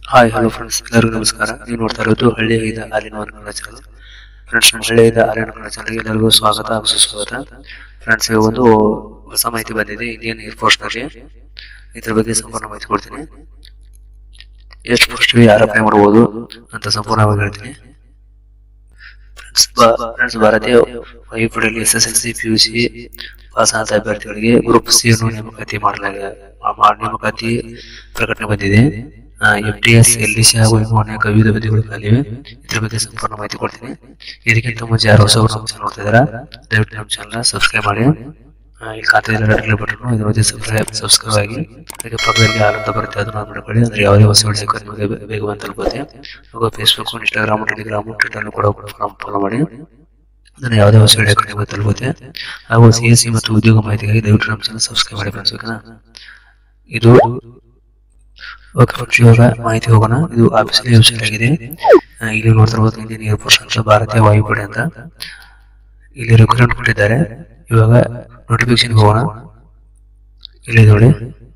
Hi hello friends ಎಲ್ಲರಿಗೂ ನಮಸ್ಕಾರ ನೀವು ನೋಡ್ತಾ ಇರೋದು ಹಳ್ಳಿಯಿಂದ ಹಾಲಿನ ಕನ್ನಡ ಚಾನಲ್ ಫ್ರೆಂಡ್ಸ್ ನಮ್ಮ ಹಳ್ಳಿಯಿಂದ ಹಾಲಿನ ಕನ್ನಡ ಚಾನಲ್ಗೆ ಎಲ್ಲರಿಗೂ ಸ್ವಾಗತ ಹಾಗೂ ಸುಸ್ವಾಗತ ಫ್ರೆಂಡ್ಸ್ ಒಂದು ಹೊಸ ಮಾಹಿತಿ ಬಂದಿದೆ ಇಂಡಿಯನ್ ಏರ್ ಫೋರ್ಸ್ ನಲ್ಲಿ ಇದ್ರ ಬಗ್ಗೆ ಸಂಪೂರ್ಣ ಮಾಹಿತಿ ಕೊಡ್ತೀನಿ ಎಷ್ಟು ಪೋಸ್ಟ್ಗೆ ಯಾರು ಅಪ್ಲೈ ಮಾಡಬಹುದು ಅಂತ ಸಂಪೂರ್ಣವಾಗಿ ಹೇಳ್ತೀನಿ ಫ್ರೆಂಡ್ಸ್ ಫ್ರೆಂಡ್ಸ್ ಭಾರತೀಯ ವಾಯುಪಡೆಯಲ್ಲಿ S S L C P U C pass ಆದ ಅಭ್ಯರ್ಥಿಗಳಿಗೆ ಗ್ರೂಪ್ ಸಿ ಅನ್ನು ನೇಮಕಾತಿ ಮಾಡಲಾಗಿದೆ ಮಾ- ನೇಮಕಾತಿ ಪ್ರಕಟಣೆ ಬಂದಿದೆ F T S L D C ಹಾಗೂ ಇನ್ನೂ ಅನೇಕ ವಿವಿಧ ಹುದ್ದೆಗಳು ಖಾಲಿವೆ ಇದ್ರ ಬಗ್ಗೆ ಸಂಪೂರ್ಣ ಮಾಹಿತಿ ಕೊಡ್ತೀನಿ ಇದಕ್ಕಿಂತ ಮುಂಚೆ ಯಾರು ಹೊಸವರು ನಮ್ಮ ಚಾನಲ್ ನೋಡ್ತಾ ಇದಾರ ದಯವಿಟ್ಟು ನಮ್ಮ ಚಾನಲ್ ಸಬ್ಸ್ಕ್ರೈಬ್ ಮಾಡಿ ಆ, ಇಲ್ಲಿ ಖಾತೆಯಲ್ಲಿ ರೆಡ್ ಬಟನ್ ಇದ್ರ ಬಗ್ಗೆ ಸಬ್ಸ್ಕ್ರೈಬ್ ಸಬ್ಸ್ಕ್ರೈಬ್ ಆಗಿ ಹಾಗೆ ಪಕ್ಕದಲ್ಲಿ ಆನಂದ ಬರುತ್ತೆ ಅದನ್ನ ಮಾಡ್ಕೊಳ್ಳಿ ಅಂದ್ರೆ ಯಾವುದೇ ಹೊಸ ವಿಡಿಯೋ ನಿಮಗೆ ಬೇ- ಬೇಗ ಬಂದು ತಲುಪುತ್ತೆ ಹಾಗೂ ಫೇಸ್ಬುಕ್ ಇನ್ಸ್ಟಾಗ್ರಾಮ್ ಟೆಲಿಗ್ರಾಮ್ ಟ್ವಿಟರ್ ಕೂಡ ಫಾಲೋ ಮಾಡಿ ಅದನ್ನ ಯಾವುದೇ ಹೊಸ ವಿಡಿಯೋ ನಿಮಗೆ ತಲುಪುತ್ತೆ ಹಾಗೂ ಸಿ ಎಸ್ ಸಿ ಮತ್ತು ಉದ್ಯೋಗ ಮಾಹಿತಿಗಾಗಿ ದಯವಿಟ್ಟು ನಮ್ಮ ಚಾನಲ್ ಸಬ್ಸ್ಕ್ರೈಬ್ ಮಾಡಿ ಫ್ರೆಂಡ್ಸ್ ಓಕೆನಾ ಇದು ಓಕೆ ಫ್ರೆಂಡ್ಸ್ ಇವಾಗ ಮಾಹಿತಿ ಹೋಗೋಣ ಇದು ಆಫೀಸಲ್ಲಿ ವೆಬ್ಸೈಟ್ ಆಗಿದೆ ಆ, ಇಲ್ಲಿ ನೋಡ್ತಿರ್ಬೋದು ಇಂಡಿಯನ್ ಏರ್ಫೋರ್ಸ್ ಅಂತ ಭಾರತೀಯ ವಾಯುಪಡೆ ಅಂತ ಇಲ್ಲಿ ರೆಕ್ರೂಟ್ಮೆಂಟ್ ಕೊಟ್ಟಿದ್ದಾರೆ ಇವಾಗ ನೋಟಿಫಿಕೇಶನ್ ಹೋಗೋಣ ಇಲ್ಲಿ ನೋಡಿ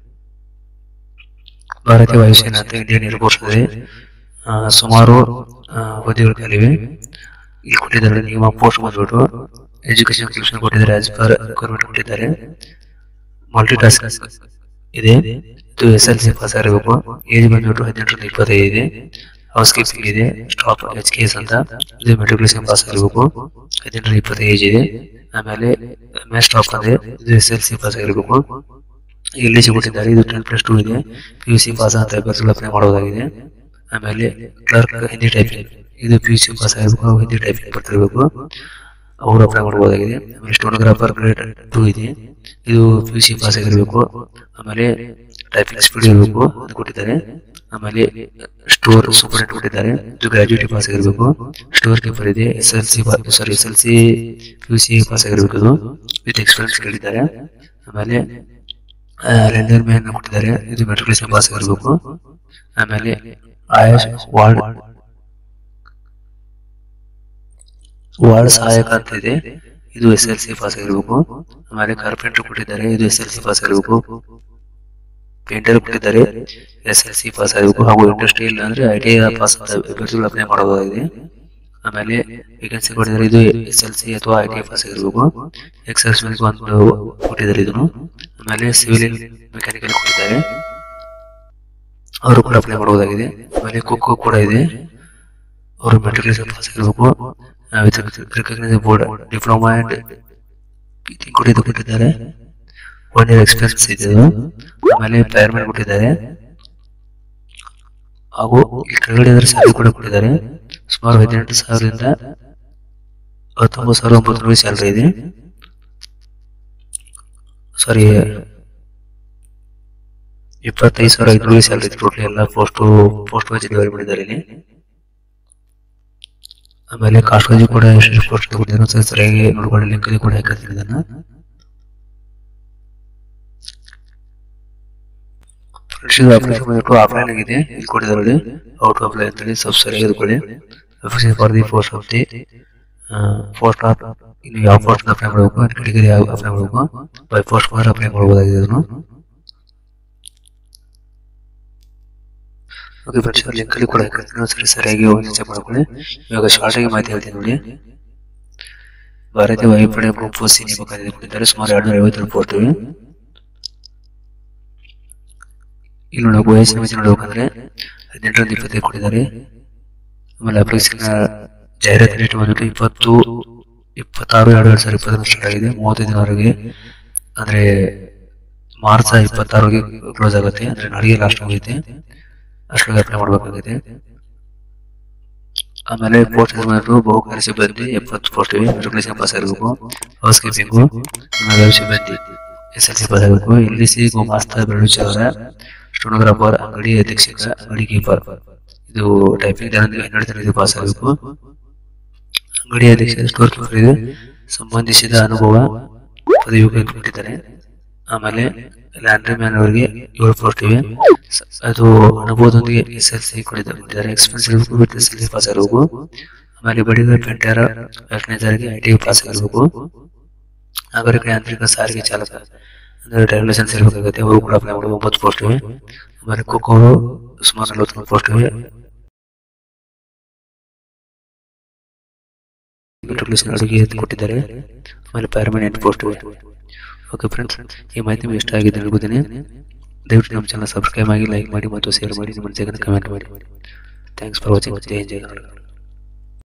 ಭಾರತೀಯ ವಾಯುಸೇನೆ ಅಂತ ಇಂಡಿಯನ್ ಏರ್ಫೋರ್ಸ್ ಇದೆ ಆ, ಸುಮಾರು ಆ, ಹುದ್ದೆಗಳು ಖಾಲಿವೆ ಇಲ್ಲಿ ಕೊಟ್ಟಿದ್ದಾರೆ ನಿಮ್ಮ ಪೋಸ್ಟ್ ಬಂದ್ಬಿಟ್ಟು ಎಜುಕೇಶನ್ ಕ್ವಾಲಿಫಿಕೇಶನ್ ಕೊಟ್ಟಿದ್ದಾರೆ ಆಸ್ ಪರ್ ರಿಕ್ವೈರ್ಮೆಂಟ್ ಕೊಟ್ಟಿದ್ದಾರೆ ಮಲ್ಟಿ ಟಾಸ್ಕ್ ಇದೆ ಇದು ಎಸ್ ಎಲ್ ಸಿ ಪಾಸ್ ಆಗಿರಬೇಕು ಏಜ್ ಬಂದ್ಬಿಟ್ಟು ಹದಿನೆಂಟರಿಂದ ಇಪ್ಪತ್ತೈದು ಇದೆ ಹೌಸ್ ಕೀಪಿಂಗ್ ಇದೆ ಸ್ಟಾಪ್ ಎಚ್ ಕೆ ಎಸ್ ಅಂತ ಇದು ಮೆಟ್ರಿಕುಲೇಷನ್ ಪಾಸ್ ಆಗಿರಬೇಕು ಹದಿನೆಂಟರಿಂದ ಇಪ್ಪತ್ತೈದು ಏಜ್ ಇದೆ ಆಮೇಲೆ ಎಮ್ ಎಸ್ ಸ್ಟಾಪ್ ಅಂದ್ರೆ ಇದು ಎಸ್ ಎಲ್ ಸಿ ಪಾಸ್ ಆಗಿರಬೇಕು ಇಲ್ಲಿ ಕೊಟ್ಟಿದ್ದಾರೆ ಇದು ಟೆನ್ ಪ್ಲಸ್ ಟೂ ಇದೆ ಪಿ ಯು ಸಿ ಪಾಸ್ ಅಂತ ಅಭ್ಯರ್ಥಿಗಳು ಅಪ್ಲೈ ಮಾಡೋದಾಗಿದೆ ಆಮೇಲೆ ಕ್ಲರ್ಕ್ ಹಿಂದಿ ಟೈಪಿಂಗ್ ಇದು ಪಿ ಯು ಸಿ ಪಾಸ್ ಆಗಿರ್ಬೇಕು ಹಾಗೂ ಹಿಂದಿ ಟೈಪಿಂಗ್ ಬರ್ತಿರ್ಬೇಕು ಅವರು ಅಪ್ಲೈ ಮಾಡಬಹುದಾಗಿದೆ ಆಮೇಲೆ ಸ್ಟೋನೋಗ್ರಾಫರ್ ಗ್ರೇಡ್ ಟೂ ಇದೆ ಇದು ಪಿ ಯು ಸಿ ಪಾಸ್ ಆಗಿರಬೇಕು ಆಮೇಲೆ ಟೈಪಿಂಗ್ ಸ್ಪೀಡ್ ಇರಬೇಕು ಅದು ಕೊಟ್ಟಿದ್ದಾರೆ ಆಮೇಲೆ ಸ್ಟೋರ್ ಸೂಪರ್ ಕೊಟ್ಟಿದ್ದಾರೆ ಇದು ಗ್ರಾಜುಯೇಟ್ ಪಾಸ್ ಆಗಿರಬೇಕು ಸ್ಟೋರ್ ಕೀಪರ್ ಇದೆ S L C sorry S L C P U C pass ಆಗಿರಬೇಕು ಇದು ವಿತ್ ಎಕ್ಸ್ಪೀರಿಯನ್ಸ್ ಕೇಳಿದ್ದಾರೆ ಆಮೇಲೆ ರೆಂಡರ್ ಮ್ಯಾನ್ ಕೊಟ್ಟಿದ್ದಾರೆ ಇದು ಮೆಟ್ರಿಕುಲೇಷನ್ ಪಾಸ್ ಆಗಿರಬೇಕು ಆಮೇಲೆ ಆಯಸ್ ವಾರ್ಡ್ ವಾರ್ಡ್ ಸಹಾಯಕ ಅಂತ ಇದೆ ಇದು ಎಸ್ ಎಲ್ ಸಿ ಪಾಸ್ ಆಗಿರಬೇಕು ಆಮೇಲೆ ಕಾರ್ಪೆಂಟರ್ ಕೊಟ್ಟಿದ್ದಾರೆ ಇದು ಎಸ್ ಎಲ್ ಸಿ ಪಾಸ್ ಆಗಿರಬೇಕು ಪೇಂಟರ್ ಕೊಟ್ಟಿದ್ದಾರೆ ಎಸ್ ಎಲ್ ಸಿ ಪಾಸ್ ಆಗಿರಬೇಕು ಹಾಗೂ ಇಂಡಸ್ಟ್ರಿಯಲ್ ಅಂದ್ರೆ ಐ ಟಿ ಪಾಸ್ ಅಂತ ಅಭ್ಯರ್ಥಿಗಳು ಅಪ್ಲೈ ಮಾಡಬಹುದಾಗಿದೆ ಆಮೇಲೆ ವೇಕೆನ್ಸಿ ಕೊಟ್ಟಿದ್ದಾರೆ ಇದು ಎಸ್ ಎಲ್ ಸಿ ಅಥವಾ ಐ ಟಿ ಪಾಸ್ ಆಗಿರಬೇಕು ಎಕ್ಸರ್ಸ್ ಒಂದು ಕೊಟ್ಟಿದ್ದಾರೆ ಇದನ್ನು ಆಮೇಲೆ ಸಿವಿಲ್ ಮೆಕ್ಯಾನಿಕಲ್ ಕೊಟ್ಟಿದ್ದಾರೆ ಅವರು ಕೂಡ ಅಪ್ಲೈ ಮಾಡಬಹುದಾಗಿದೆ ಆಮೇಲೆ ಖೋಖೋ ಕೂಡ ಇದೆ ಅವರು ಮೆಟ್ರಿಕುಲೇಷನ್ ಪಾಸ್ ಆಗಿರಬೇಕು ರಿಕಗ್ನೈಸ್ ಬೋರ್ಡ್ ಡಿಪ್ಲೊಮಾ ಅಂಡ್ ಕೊಟ್ಟಿದ್ದು ಕೊಟ್ಟಿದ್ದಾರೆ ಒನ್ ಇಯರ್ ಎಕ್ಸ್ಪೀರಿಯನ್ಸ್ ಇದೆ ಇದು. ಆಮೇಲೆ ಫೈರ್ಮ್ಯಾನ್ ಕೊಟ್ಟಿದ್ದಾರೆ ಹಾಗೂ ಈ ಕೆಳಗಡೆ ಅದರ ಸ್ಯಾಲರಿ ಕೂಡ ಕೊಟ್ಟಿದ್ದಾರೆ ಸುಮಾರು ಹದಿನೆಂಟು ಸಾವಿರದಿಂದ ಹತ್ತೊಂಬತ್ತು ಸಾವಿರದ ಒಂಬತ್ತು ಸ್ಯಾಲರಿ ಇದೆ ಸಾರಿ ಇಪ್ಪತ್ತೈದು ಸಾವಿರ ಐದುನೂರು ಸ್ಯಾಲರಿ ಇದೆ ಟೋಟಲ್ ಎಲ್ಲ ಪೋಸ್ಟ್ ಪೋಸ್ಟ್ ವೈಸ್ ಡಿವೈಡ್ ಮಾಡಿದ್ದಾರೆ ಇಲ್ಲಿ ಆಮೇಲೆ ಕಾಸ್ಟ್ ವೈಸ್ ಕೂಡ ಎಷ್ಟು ಪೋಸ್ಟ್ ಕೊಟ್ಟಿದ್ದಾರೆ ಒಂದ್ಸಲ ಸರಿಯಾಗಿ ನೋಡ್ಕೊಳ್ಳಿ ಲಿಂಕ್ ಅಲ್ಲಿ ಕೂಡ ಹಾಕಿರ್ತೀನಿ ಇದನ್ನ ಫ್ರೆಂಡ್ಸ್ ಇದು ಅಪ್ಲಿಕೇಶನ್ ಬಂದ್ಬಿಟ್ಟು ಆಫ್ಲೈನ್ ಆಗಿದೆ ಇಲ್ಲಿ ಕೊಟ್ಟಿದ್ದಾರೆ ಔಟ್ ಅಪ್ಲೈ ಅಂತೇಳಿ ಸ್ವಲ್ಪ ಸರಿಯಾಗಿ ಇದ್ಕೊಳ್ಳಿ application for the post of the post of ಇನ್ನು ಯಾವ ಪೋಸ್ಟ್ ಅಪ್ಲೈ ಮಾಡಬೇಕು ಕೆಟಗರಿ ಯಾವ ಅಪ್ಲೈ ಮಾಡಬೇಕು ಬೈ ಪೋಸ್ಟ್ ಮಾತ್ರ ಅಪ್ಲೈ ಮಾಡಬಹುದಾಗಿದೆ ಇದನ್ನು ಓಕೆ ಫ್ರೆಂಡ್ಸ್ ಲಿಂಕ್ ಅಲ್ಲಿ ಕೂಡ ಹಾಕಿರ್ತೀನಿ ಒಂದ್ಸರಿ ಸರಿಯಾಗಿ ಹೋಗಿ ಚೆಕ್ ಮಾಡ್ಕೊಳ್ಳಿ ಇವಾಗ ಶಾರ್ಟ್ ಆಗಿ ಮಾಹಿತಿ ಹೇಳ್ತೀನಿ ನೋಡಿ ಭಾರತೀಯ ವಾಯುಪಡೆ ಗ್ರೂಪ್ ಫೋರ್ ಸಿ ನೇಮಕಾತಿ ಕೊಟ್ಟಿದ್ದಾರೆ ಸುಮಾರು ಎರಡು ನೂರ ಐವತ್ತೆರಡು ಪೋಸ್ಟ್ ಇವೆ ಇಲ್ಲಿ ನೋಡೋಕೆ ವಯಸ್ಸಿನ ಮಿತಿ ನೋಡ್ಬೇಕಂದ್ರೆ ಹದಿನೆಂಟರಿಂದ ಇಪ್ಪತ್ತೈದು ಕೊಟ್ಟಿದ್ದಾರೆ ಆಮೇಲೆ ಅಪ್ಲಿಕೇಶನ್ ಜಾಹೀರಾತು ಡೇಟ್ ಬಂದ್ಬಿಟ್ಟು ಇಪ್ಪತ್ತು ಇಪ್ಪತ್ತಾರು ಎರಡು ಎರಡು ಸಾವಿರದ ಇಪ್ಪತ್ತೊಂದು ಸ್ಟಾರ್ಟ್ ಆಗಿದೆ ಮೂವತ್ತೈದು ದಿನವರೆಗೆ ಅಂದ್ರೆ ಮಾರ್ಚ್ ಇಪ್ಪತ್ತಾರಿಗೆ ಕ್ಲೋಸ್ ಆಗುತ್ತೆ ಅಂದ್ರೆ ನಾಳೆಗೆ ಲಾಸ್ಟ್ ಮುಗಿಯುತ್ತೆ ಅಷ್ಟೊಳಗೆ ಅಪ್ಲೈ ಮಾಡಬೇಕಾಗುತ್ತೆ ಆಮೇಲೆ ಪೋಸ್ಟ್ ಬಂದ್ಬಿಟ್ಟು ಬಹುಕಾರ್ಯ ಸಿಬ್ಬಂದಿ ಎಪ್ಪತ್ತು ಪೋಸ್ಟ್ ಇವೆ ಮೆಟ್ರಿಕುಲೇಷನ್ ಪಾಸ್ ಆಗಿರಬೇಕು ಹೌಸ್ ಕೀಪಿಂಗು ಆಮೇಲೆ ವೆಬ್ ಸಿಬ್ಬಂದಿ ಎಸ್ ಎಲ್ ಸಿ ಪಾಸ್ ಆಗಬೇಕು ಎಲ್ ಸಿ ಗುಮಾಸ್ತ ಬೆರಳುಚಾರ ಸ್ಟೋನೋಗ್ರಾಫರ್ ಅಂಗಡಿ ಅಧೀಕ್ಷಕ ಅಂಗಡಿ ಕೀಪರ್ ಇದು ಟೈಪಿಂಗ್ ಹನ್ನೆರಡು ತರಗತಿ ಪಾಸ್ ಆಗಬೇಕು ಅಂಗಡಿ ಅಧೀಕ್ಷಕ ಸ್ಟೋರ್ ಕೀಪರ್ ಇದೆ ಸಂಬಂಧಿಸಿದ ಅನುಭವ ಪದವಿ ಕೊಟ್ಟಿದ್ದಾರೆ ಆಮೇಲೆ ಲ್ಯಾಂಡ್ರಿ ಮ್ಯಾನ್ ಅವರಿಗೆ ಏಳು ಪೋಸ್ಟ್ ಇವೆ ಸ- ಅದು ಅನುಭವದೊಂದಿಗೆ ಎಸ್ ಎಲ್ ಸಿ ಕೊಟ್ಟಿದ್ದಾರೆ ಎಕ್ಸ್ಪೆನ್ಸ್ ಇರಬೇಕು with S L C pass ಆಗಿರಬೇಕು ಆಮೇಲೆ ಬಡಿಗರ ಪೆಂಟರ್ ವ್ಯಾಖ್ಯಾನದಾರರಿಗೆ ಐ ಟಿ ಪಾಸ್ ಆಗಿರಬೇಕು ನಾಗರಿಕ ಯಾಂತ್ರಿಕ ಸಾರಿಗೆ ಚಾಲಕ ಅಂದ್ರೆ ಡ್ರೈವಿಂಗ್ ಲೈಸೆನ್ಸ್ ಇರಬೇಕಾಗುತ್ತೆ ಅವರು ಕೂಡ ಅಪ್ಲೈ ಮಾಡೋದು ಒಂಬತ್ತು ಪೋಸ್ಟ್ ಇವೆ ಆಮೇಲೆ ಕುಕ್ ಅವರು ಸುಮಾರು ನಲವತ್ತೊಂದು ಪೋಸ್ಟ್ ಇವೆ ಮೆಟ್ರಿಕ್ಯುಲೇಷನ್ ಅಡುಗೆ ಎತ್ತು ಕೊಟ್ಟಿದ್ದಾರೆ ಆಮೇಲೆ ಪರ್ಮನೆಂಟ್ ಪೋಸ್ಟ್ ಇವೆ ಓಕೆ ಫ್ರೆಂಡ್ಸ್ ಈ ಮಾಹಿತಿ ನಿಮಗೆ ಇಷ್ಟ ಆಗಿದೆ ಅನ್ಕೋತೀನಿ ದಯವಿಟ್ಟು ನಮ್ಮ ಚಾನಲ್ ಸಬ್ಸ್ಕ್ರೈಬ್ ಆಗಿ ಲೈಕ್ ಮಾಡಿ ಮತ್ತು ಶೇರ್ ಮಾಡಿ ನಿಮ್ಮ ಮನಸ್ಸಿಗೆ ಕಮೆಂಟ್ ಮಾಡಿ ಥ್ಯಾಂಕ್ಸ್ ಫಾರ್ ವಾಚಿಂಗ್ ಜೈ ಜೈ ಕನ್ನಡ